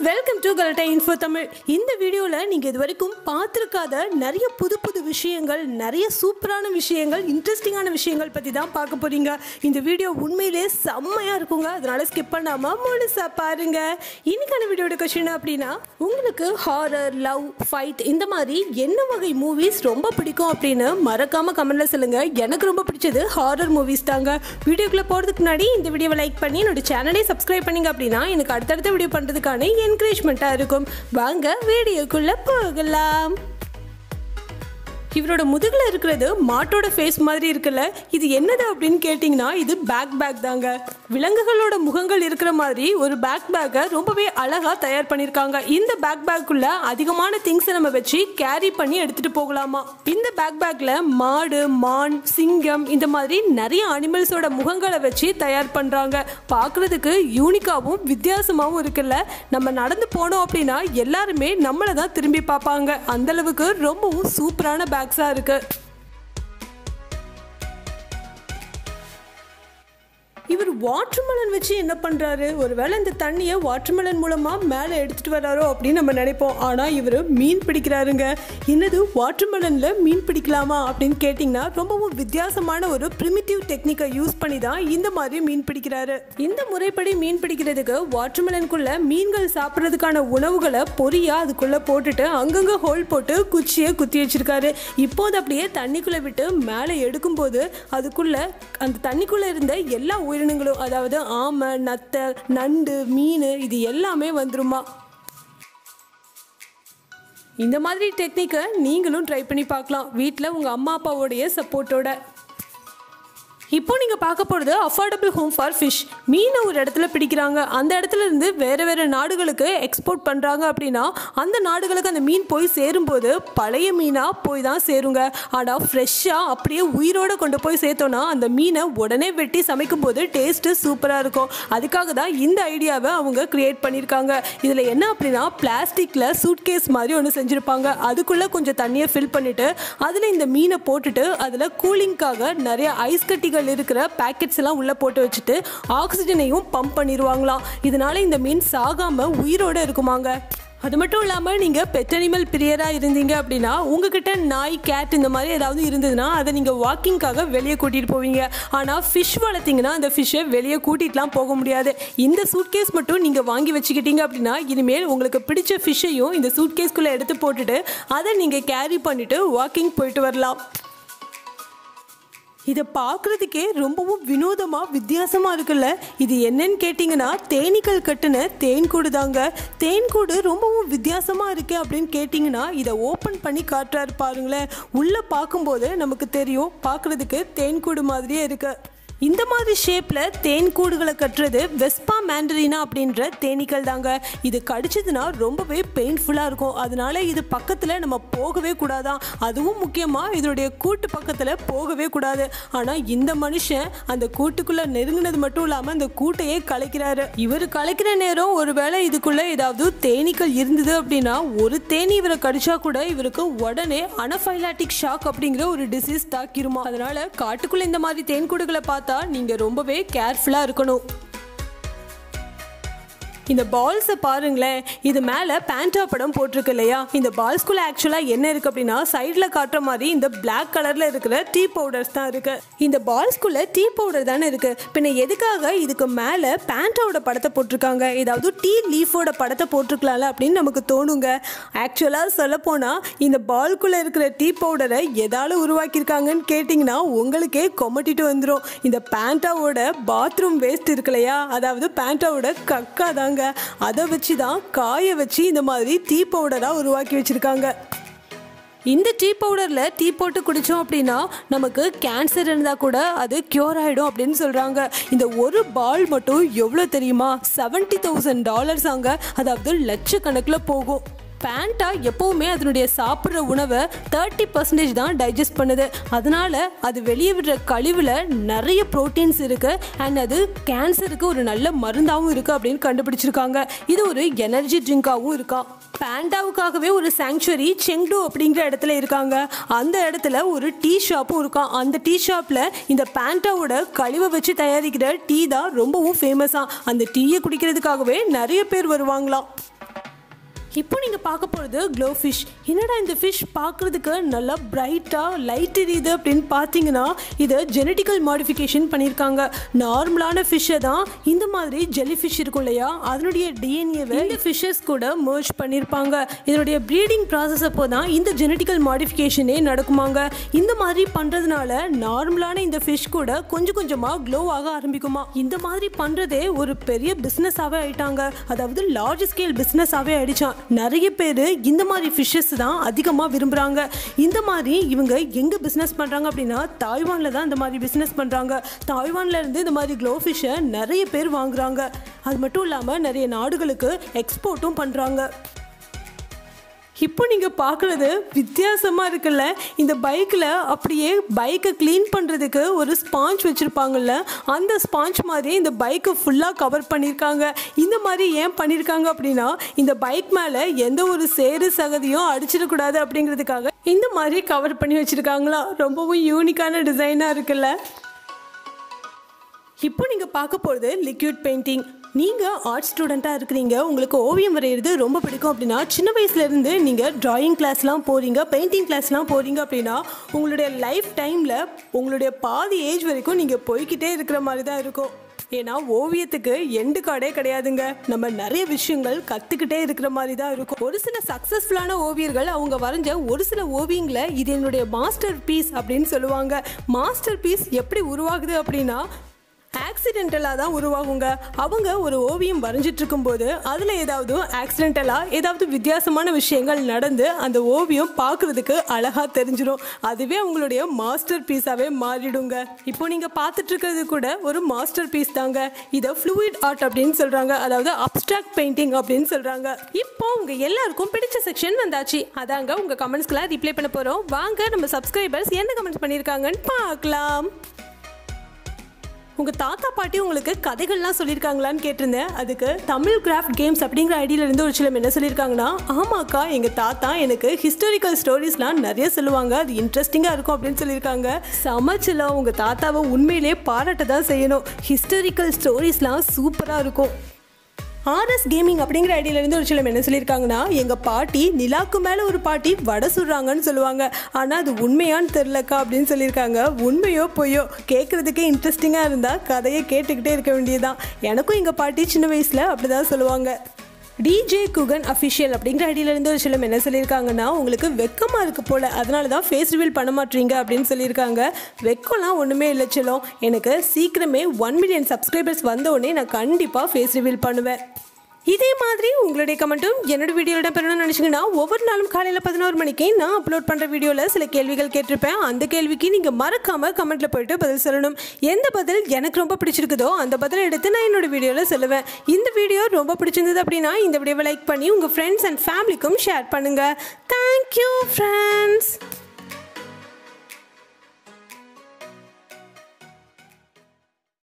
welcome to Galatta info Tamil இந்த வீடியோவில் நீங்கள் இது வரைக்கும் பார்த்துருக்காத நிறைய புது புது விஷயங்கள் நிறைய சூப்பரான விஷயங்கள் இன்ட்ரெஸ்டிங்கான விஷயங்கள் பற்றி தான் பார்க்க போகிறீங்க இந்த வீடியோ உண்மையிலே செம்மையாக இருக்குங்க அதனால ஸ்கிப் பண்ணாமல் முழுசாக பாருங்க இன்னைக்கான வீடியோட கொஷின் அப்படின்னா உங்களுக்கு ஹாரர் லவ் ஃபைட் இந்த மாதிரி என்ன வகை மூவிஸ் ரொம்ப பிடிக்கும் அப்படின்னு மறக்காமல் கமெண்ட்டில் சொல்லுங்கள் எனக்கு ரொம்ப பிடிச்சது ஹாரர் மூவிஸ் தாங்க வீடியோக்குள்ளே போகிறதுக்கு முன்னாடி இந்த வீடியோவை லைக் பண்ணி என்னோட சேனலை சப்ஸ்கிரைப் பண்ணீங்க அப்படின்னா எனக்கு அடுத்தடுத்த வீடியோ பண்ணுறதுக்கான என்கரேஜ்மெண்ட்டாக இருக்கும் வாங்க வீடியோக்குள்ளே போகலாம் இவரோட முதுகில் இருக்கிறது மாட்டோட ஃபேஸ் மாதிரி இருக்குல்ல இது என்னது அப்படின்னு கேட்டிங்கன்னா இது பேக் பேக் தாங்க விலங்குகளோட முகங்கள் இருக்கிற மாதிரி ஒரு பேக் பேக்கை ரொம்பவே அழகாக தயார் பண்ணியிருக்காங்க இந்த பேக் பேக்குள்ள அதிகமான திங்ஸை நம்ம வச்சு கேரி பண்ணி எடுத்துகிட்டு போகலாமா இந்த பேக் பேக்கில் மாடு மான் சிங்கம் இந்த மாதிரி நிறைய அனிமல்ஸோட முகங்களை வச்சு தயார் பண்ணுறாங்க பார்க்குறதுக்கு யூனிக்காகவும் வித்தியாசமாகவும் இருக்குல்ல நம்ம நடந்து போனோம் அப்படின்னா எல்லாருமே நம்மளை தான் திரும்பி பார்ப்பாங்க அந்த அளவுக்கு ரொம்பவும் சூப்பரான பேக்ஸாக இருக்கு இவர் வாட்டர்மெலன் வச்சு என்ன பண்ணுறாரு ஒருவேளை இந்த தண்ணியை வாட்டர்மெலன் மூலமாக மேலே எடுத்துகிட்டு வராரோ அப்படின்னு நம்ம நினைப்போம் ஆனால் இவர் மீன் பிடிக்கிறாருங்க என்னது வாட்டர்மெலனில் மீன் பிடிக்கலாமா அப்படின்னு கேட்டிங்கன்னா ரொம்பவும் வித்தியாசமான ஒரு ப்ரிமிட்டிவ் டெக்னிக்கை யூஸ் பண்ணி தான் இந்த மாதிரி மீன் பிடிக்கிறாரு இந்த முறைப்படி மீன் பிடிக்கிறதுக்கு வாட்டர்மெலனுக்குள்ள மீன்கள் சாப்பிட்றதுக்கான உணவுகளை பொரியா அதுக்குள்ளே போட்டுட்டு அங்கங்கே ஹோல் போட்டு குச்சியை குத்தி வச்சிருக்காரு இப்போ அது அப்படியே தண்ணிக்குள்ளே விட்டு மேலே எடுக்கும்போது அதுக்குள்ள அந்த தண்ணிக்குள்ளே இருந்த எல்லா உயிரினங்களும் அதாவது ஆமை நத்தை நண்டு மீன் இது எல்லாமே வந்துருமா இந்த மாதிரி டெக்னிக்கை நீங்களும் ட்ரை பண்ணி பார்க்கலாம் வீட்டில் உங்கள் அம்மா அப்பாவோடைய சப்போர்ட்டோட இப்போ நீங்கள் பார்க்க போகிறது அஃபோர்டபுள் ஹோம் ஃபார் ஃபிஷ் மீனை ஒரு இடத்துல பிடிக்கிறாங்க அந்த இடத்துல இருந்து வேறு வேறு நாடுகளுக்கு எக்ஸ்போர்ட் பண்ணுறாங்க அப்படின்னா அந்த நாடுகளுக்கு அந்த மீன் போய் சேரும்போது பழைய மீனாக போய் தான் சேருங்க ஆனால் ஃப்ரெஷ்ஷாக அப்படியே உயிரோடு கொண்டு போய் சேர்த்தோன்னா அந்த மீனை உடனே வெட்டி சமைக்கும் போது டேஸ்ட்டு சூப்பராக இருக்கும் அதுக்காக தான் இந்த ஐடியாவை அவங்க க்ரியேட் பண்ணியிருக்காங்க இதில் என்ன அப்படின்னா பிளாஸ்டிக்கில் சூட்கேஸ் மாதிரி ஒன்று செஞ்சுருப்பாங்க அதுக்குள்ளே கொஞ்சம் தண்ணியை ஃபில் பண்ணிவிட்டு அதில் இந்த மீனை போட்டுட்டு அதில் கூலிங்காக நிறைய ஐஸ் கட்டிகள் இருக்கிற பேக்கெட்ஸ் எல்லாம் உள்ளே போட்டு வச்சுட்டு ஆக்சிஜனையும் பம்ப் பண்ணிடுவாங்களாம் இதனால இந்த மீன் சாகாமல் உயிரோடு இருக்குமாங்க அது மட்டும் இல்லாமல் நீங்கள் பெட் அனிமல் பிரியராக இருந்தீங்க அப்படின்னா உங்ககிட்ட நாய் கேட் இந்த மாதிரி ஏதாவது இருந்ததுன்னா அதை நீங்கள் வாக்கிங்காக வெளியே கூட்டிகிட்டு போவீங்க ஆனால் ஃபிஷ் வளர்த்தீங்கன்னா அந்த ஃபிஷ்ஷை வெளியே கூட்டிகிட்டுலாம் போக முடியாது இந்த சூட்கேஸ் மட்டும் நீங்கள் வாங்கி வச்சுக்கிட்டீங்க அப்படின்னா இனிமேல் உங்களுக்கு பிடிச்ச ஃபிஷ்ஷையும் இந்த சூட்கேஸ்குள்ளே எடுத்து போட்டுட்டு அதை நீங்கள் கேரி பண்ணிவிட்டு வாக்கிங் போயிட்டு வரலாம் இதை பார்க்குறதுக்கே ரொம்பவும் வினோதமாக வித்தியாசமாக இருக்குல்ல இது என்னன்னு கேட்டிங்கன்னா தேனீக்கள் கட்டுன தேன்கூடு தாங்க தேன்கூடு ரொம்பவும் வித்தியாசமாக இருக்கு அப்படின்னு கேட்டிங்கன்னா இதை ஓப்பன் பண்ணி காட்டுறாரு பாருங்களேன் உள்ளே பார்க்கும்போது நமக்கு தெரியும் பார்க்குறதுக்கு தேன்கூடு மாதிரியே இருக்கு இந்த மாதிரி ஷேப்பில் தேன் கூடுகளை கட்டுறது வெஸ்பா மேண்டரினா அப்படின்ற தேனீக்கள் தாங்க இது கடிச்சதுன்னா ரொம்பவே பெயின்ஃபுல்லாக இருக்கும் அதனால இது பக்கத்தில் நம்ம போகவே கூடாதான் அதுவும் முக்கியமாக இதனுடைய கூட்டு பக்கத்தில் போகவே கூடாது ஆனால் இந்த மனுஷன் அந்த கூட்டுக்குள்ளே நெருங்கினது மட்டும் இல்லாமல் அந்த கூட்டையே கலைக்கிறாரு இவர் கலைக்கிற நேரம் ஒருவேளை இதுக்குள்ளே ஏதாவது தேனீக்கள் இருந்தது அப்படின்னா ஒரு தேனி இவரை கடிச்சா கூட இவருக்கு உடனே அனஃபைலாட்டிக் ஷாக் அப்படிங்கிற ஒரு டிசீஸ் தாக்கிருமா அதனால காட்டுக்குள்ளே இந்த மாதிரி தேன்கூடுகளை பார்த்தா பார்த்தா நீங்கள் ரொம்பவே கேர்ஃபுல்லாக இருக்கணும் இந்த பால்ஸை பாருங்களேன் இது மேலே பேண்டா படம் போட்டிருக்கு இல்லையா இந்த பால்ஸ்குள்ள ஆக்சுவலாக என்ன இருக்குது அப்படின்னா சைடில் காட்டுற மாதிரி இந்த பிளாக் கலரில் இருக்கிற டீ பவுடர்ஸ் தான் இருக்குது இந்த பால்ஸ்குள்ள டீ பவுடர் தானே இருக்குது பின்ன எதுக்காக இதுக்கு மேலே பேண்டாவோட படத்தை போட்டிருக்காங்க ஏதாவது டீ லீஃபோட படத்தை போட்டிருக்கலாம்ல அப்படின்னு நமக்கு தோணுங்க ஆக்சுவலாக சொல்லப்போனால் இந்த பால்குள்ளே இருக்கிற டீ பவுடரை எதால உருவாக்கியிருக்காங்கன்னு கேட்டிங்கன்னா உங்களுக்கே கொமட்டிட்டு வந்துடும் இந்த பேண்டாவோட பாத்ரூம் வேஸ்ட் இருக்கு இல்லையா அதாவது பேண்டாவோட கக்கா தாங்க அதை வச்சு தான் காய வச்சு இந்த மாதிரி டீ பவுடராக உருவாக்கி வச்சுருக்காங்க இந்த டீ பவுடரில் டீ போட்டு குடித்தோம் அப்படின்னா நமக்கு கேன்சர் இருந்தால் கூட அது க்யூர் ஆகிடும் அப்படின்னு சொல்கிறாங்க இந்த ஒரு பால் மட்டும் எவ்வளோ தெரியுமா செவன்ட்டி தௌசண்ட் டாலர்ஸ் அங்கே அதாவது லட்சக்கணக்கில் போகும் பேண்டா எப்போவுமே அதனுடைய சாப்பிட்ற உணவை தேர்ட்டி பர்சன்டேஜ் தான் டைஜஸ்ட் பண்ணுது அதனால அது வெளியே விடுற கழிவில் நிறைய ப்ரோட்டீன்ஸ் இருக்குது அண்ட் அது கேன்சருக்கு ஒரு நல்ல மருந்தாகவும் இருக்குது அப்படின்னு கண்டுபிடிச்சிருக்காங்க இது ஒரு எனர்ஜி ட்ரிங்காகவும் இருக்கா பேண்டாவுக்காகவே ஒரு சாங்சுவரி செங்டு அப்படிங்கிற இடத்துல இருக்காங்க அந்த இடத்துல ஒரு டீ ஷாப்பும் இருக்கான் அந்த டீ ஷாப்பில் இந்த பேண்டாவோட கழிவை வச்சு தயாரிக்கிற டீ தான் ரொம்பவும் ஃபேமஸாக அந்த டீயை குடிக்கிறதுக்காகவே நிறைய பேர் வருவாங்களாம் இப்போ நீங்கள் பார்க்க போகிறது க்ளோ ஃபிஷ் என்னடா இந்த ஃபிஷ் பார்க்குறதுக்கு நல்லா பிரைட்டாக லைட் எரியுது அப்படின்னு பார்த்தீங்கன்னா இதை ஜெனட்டிக்கல் மாடிஃபிகேஷன் பண்ணியிருக்காங்க நார்மலான ஃபிஷ்ஷை தான் இந்த மாதிரி ஜெல்லி ஃபிஷ் இருக்கும் இல்லையா அதனுடைய டிஎன்ஏவை இந்த ஃபிஷ்ஷஸ் கூட மர்ஜ் பண்ணியிருப்பாங்க இதனுடைய ப்ரீடிங் ப்ராசஸ் அப்போ தான் இந்த ஜெனட்டிக்கல் மாடிஃபிகேஷனே நடக்குமாங்க இந்த மாதிரி பண்ணுறதுனால நார்மலான இந்த ஃபிஷ் கூட கொஞ்சம் கொஞ்சமாக க்ளோ ஆக ஆரம்பிக்குமா இந்த மாதிரி பண்ணுறதே ஒரு பெரிய பிஸ்னஸாகவே ஆயிட்டாங்க அதாவது லார்ஜ் ஸ்கேல் பிஸ்னஸாகவே ஆயிடுச்சான் நிறைய பேர் இந்த மாதிரி ஃபிஷ்ஷஸ் தான் அதிகமாக விரும்புகிறாங்க இந்த மாதிரி இவங்க எங்கே பிஸ்னஸ் பண்ணுறாங்க அப்படின்னா தாய்வானில் தான் இந்த மாதிரி பிஸ்னஸ் பண்ணுறாங்க தாய்வான்ல இருந்து இந்த மாதிரி க்ளோ ஃபிஷ்ஷை நிறைய பேர் வாங்குறாங்க அது மட்டும் இல்லாமல் நிறைய நாடுகளுக்கு எக்ஸ்போர்ட்டும் பண்ணுறாங்க இப்போ நீங்கள் பார்க்குறது வித்தியாசமாக இருக்குல்ல இந்த பைக்கில் அப்படியே பைக்கை க்ளீன் பண்ணுறதுக்கு ஒரு ஸ்பாஞ்ச் வச்சுருப்பாங்கல்ல அந்த ஸ்பாஞ்ச் மாதிரி இந்த பைக்கை ஃபுல்லாக கவர் பண்ணியிருக்காங்க இந்த மாதிரி ஏன் பண்ணியிருக்காங்க அப்படின்னா இந்த பைக் மேலே எந்த ஒரு சேறு சகதியும் அடிச்சிடக்கூடாது அப்படிங்கிறதுக்காக இந்த மாதிரி கவர் பண்ணி வச்சுருக்காங்களா ரொம்பவும் யூனிக்கான டிசைனாக இருக்குல்ல இப்போ நீங்கள் பார்க்க போகிறது லிக்யூட் பெயிண்டிங் நீங்கள் ஆர்ட் ஸ்டூடெண்ட்டாக இருக்கிறீங்க உங்களுக்கு ஓவியம் வரைகிறது ரொம்ப பிடிக்கும் அப்படின்னா சின்ன வயசுலேருந்து நீங்கள் ட்ராயிங் கிளாஸ்லாம் போகிறீங்க பெயிண்டிங் கிளாஸ்லாம் போகிறீங்க அப்படின்னா உங்களுடைய லைஃப் டைமில் உங்களுடைய பாதி ஏஜ் வரைக்கும் நீங்கள் போய்கிட்டே இருக்கிற மாதிரி தான் இருக்கும் ஏன்னா ஓவியத்துக்கு எண்டு கார்டே கிடையாதுங்க நம்ம நிறைய விஷயங்கள் கற்றுக்கிட்டே இருக்கிற மாதிரி தான் இருக்கும் ஒரு சில சக்ஸஸ்ஃபுல்லான ஓவியர்கள் அவங்க வரைஞ்ச ஒரு சில ஓவியங்களை இது என்னுடைய மாஸ்டர் பீஸ் அப்படின்னு சொல்லுவாங்க மாஸ்டர் பீஸ் எப்படி உருவாகுது அப்படின்னா ஆக்சிடென்டலாக தான் உருவாகுங்க அவங்க ஒரு ஓவியம் வரைஞ்சிட்டு இருக்கும்போது அதில் ஏதாவது ஆக்சிடென்டலாக ஏதாவது வித்தியாசமான விஷயங்கள் நடந்து அந்த ஓவியம் பார்க்குறதுக்கு அழகாக தெரிஞ்சிடும் அதுவே அவங்களுடைய மாஸ்டர் பீஸாகவே மாறிடுங்க இப்போ நீங்கள் பார்த்துட்டு இருக்கிறது கூட ஒரு மாஸ்டர் பீஸ் தாங்க இதை ஃப்ளூயிட் ஆர்ட் அப்படின்னு சொல்கிறாங்க அதாவது அப்ட்ராக்ட் பெயிண்டிங் அப்படின்னு சொல்கிறாங்க இப்போ உங்க எல்லாருக்கும் பிடிச்ச செக்ஷன் வந்தாச்சு அதாங்க உங்கள் கமெண்ட்ஸ்க்கெல்லாம் ரிப்ளை பண்ண போகிறோம் வாங்க நம்ம சப்ஸ்கிரைபர்ஸ் என்ன கமெண்ட்ஸ் பண்ணியிருக்காங்கன்னு பார்க்கலாம் உங்கள் தாத்தா பாட்டி உங்களுக்கு கதைகள்லாம் சொல்லியிருக்காங்களான்னு கேட்டிருந்தேன் அதுக்கு தமிழ் கிராஃப்ட் கேம்ஸ் அப்படிங்கிற ஐடியில இருந்து ஒரு சிலம் என்ன சொல்லியிருக்காங்கன்னா ஆமாக்கா எங்கள் தாத்தா எனக்கு ஹிஸ்டாரிக்கல் ஸ்டோரிஸ்லாம் நிறைய சொல்லுவாங்க அது இன்ட்ரெஸ்டிங்காக இருக்கும் அப்படின்னு சொல்லியிருக்காங்க சமைச்சலாம் உங்கள் தாத்தாவை உண்மையிலே பாராட்ட தான் செய்யணும் ஹிஸ்டாரிக்கல் ஸ்டோரிஸ்லாம் சூப்பராக இருக்கும் ஆர்எஸ் கேமிங் அப்படிங்கிற ஐடியில இருந்து ஒரு சிலம் என்ன சொல்லியிருக்காங்கன்னா எங்கள் பாட்டி நிலாக்கு மேலே ஒரு பாட்டி வடை சுடுறாங்கன்னு சொல்லுவாங்க ஆனால் அது உண்மையான்னு தெரிலக்கா அப்படின்னு சொல்லியிருக்காங்க உண்மையோ பொய்யோ கேட்குறதுக்கே இன்ட்ரெஸ்டிங்காக இருந்தால் கதையை கேட்டுக்கிட்டே இருக்க வேண்டியதுதான் எனக்கும் எங்கள் பாட்டி சின்ன வயசில் அப்படி தான் சொல்லுவாங்க டிஜே குகன் அஃபிஷியல் அப்படிங்கிற ஐடியில இருந்து ஒரு சிலம் என்ன சொல்லியிருக்காங்கன்னா உங்களுக்கு வெக்கமாக இருக்கு போல அதனால தான் ஃபேஸ் ரிவீல் பண்ண மாட்டீங்க அப்படின்னு சொல்லியிருக்காங்க வெக்கம்லாம் ஒன்றுமே இல்லை செல்லம் எனக்கு சீக்கிரமே ஒன் மில்லியன் சப்ஸ்கிரைபர்ஸ் வந்த உடனே நான் கண்டிப்பாக ஃபேஸ் ரிவீல் பண்ணுவேன் இதே மாதிரி உங்களுடைய கமெண்ட்டும் என்னோட வீடியோட பெறணும்னு நினச்சிங்கன்னா ஒவ்வொரு நாளும் காலையில் பதினோரு மணிக்கு நான் அப்லோட் பண்ணுற வீடியோவில் சில கேள்விகள் கேட்டிருப்பேன் அந்த கேள்விக்கு நீங்கள் மறக்காமல் கமெண்ட்டில் போயிட்டு பதில் சொல்லணும் எந்த பதில் எனக்கு ரொம்ப பிடிச்சிருக்குதோ அந்த பதிலை எடுத்து நான் என்னோட வீடியோவில் சொல்லுவேன் இந்த வீடியோ ரொம்ப பிடிச்சிருந்தது அப்படின்னா இந்த வீடியோவை லைக் பண்ணி உங்கள் ஃப்ரெண்ட்ஸ் அண்ட் ஃபேமிலிக்கும் ஷேர் பண்ணுங்கள் தேங்க்யூ ஃப்ரெண்ட்ஸ்